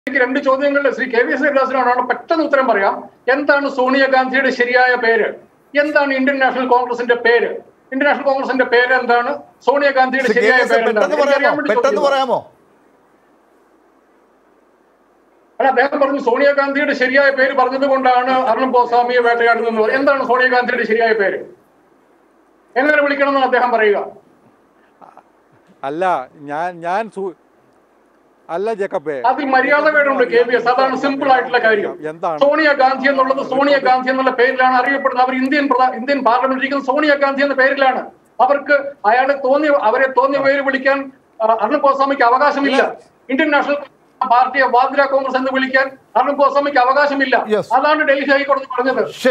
എനിക്ക് രണ്ട് ചോദ്യങ്ങളിൽ ശ്രീ കെ വി ശ്രീനിവാസനോടാണ് പെട്ടെന്ന് ഉത്തരം പറയാം എന്താണ് സോണിയാഗാന്ധിയുടെ ശരിയായ പേര് എന്താണ് ഇന്ത്യൻ നാഷണൽ കോൺഗ്രസിന്റെ പേര് ഇന്ത്യൻ നാഷണൽ കോൺഗ്രസിന്റെ പേര് എന്താണ് സോണിയാഗാന്ധിയുടെ ശ്രീ കെ ശരിയായ എസ് പേര് എന്താണ്? പെട്ടെന്ന് എനിക്കറിയാൻ പറയാമോ വേണ്ടി പെട്ടെന്ന് ചോദിച്ചതാ. പറയാമോ അല്ല അദ്ദേഹം പറഞ്ഞു സോണിയാഗാന്ധിയുടെ ശരിയായ പേര് പറഞ്ഞത് കൊണ്ടാണ് അർണബ് ഗോസ്വാമിയെ വേട്ടയാടുന്നത് എന്താണ് സോണിയാഗാന്ധിയുടെ ശരിയായ പേര് എങ്ങനെ വിളിക്കണം എന്നാണ് അദ്ദേഹം പറയുക അല്ല ഞാൻ ഞാൻ സു- അല്ല ജേക്കബേ അതിൽ മര്യാദ വേടുണ്ട് കെ വി എസ് അതാണ് സിമ്പിൾ ആയിട്ടുള്ള കാര്യം എന്താണ് സോണിയാഗാന്ധി എന്നുള്ളത് സോണിയാഗാന്ധി എന്നുള്ള പേരിലാണ് അറിയപ്പെടുന്നത് അവർ ഇന്ത്യൻ പ്രധാ- ഇന്ത്യൻ പാർലമെന്റിൽ ഇരിക്കുന്ന സോണിയാഗാന്ധി എന്ന പേരിലാണ് അവർക്ക് അയാളെ തോന്നിയ അവരെ തോന്നിയ പേര് വിളിക്കാൻ ആ, അർണബ് ഗോസ്വാമിക്ക് അവകാശമില്ല ഇന്ത്യൻ നാഷണൽ പാർട്ടിയെ വാദ്ര കോൺഗ്രസ് എന്ന് വിളിക്കാൻ അർണബ് ഗോസ്വാമിക്ക് അവകാശമില്ല Yes. അതാണ് ഡൽഹി ഹൈക്കോടതി പറഞ്ഞത്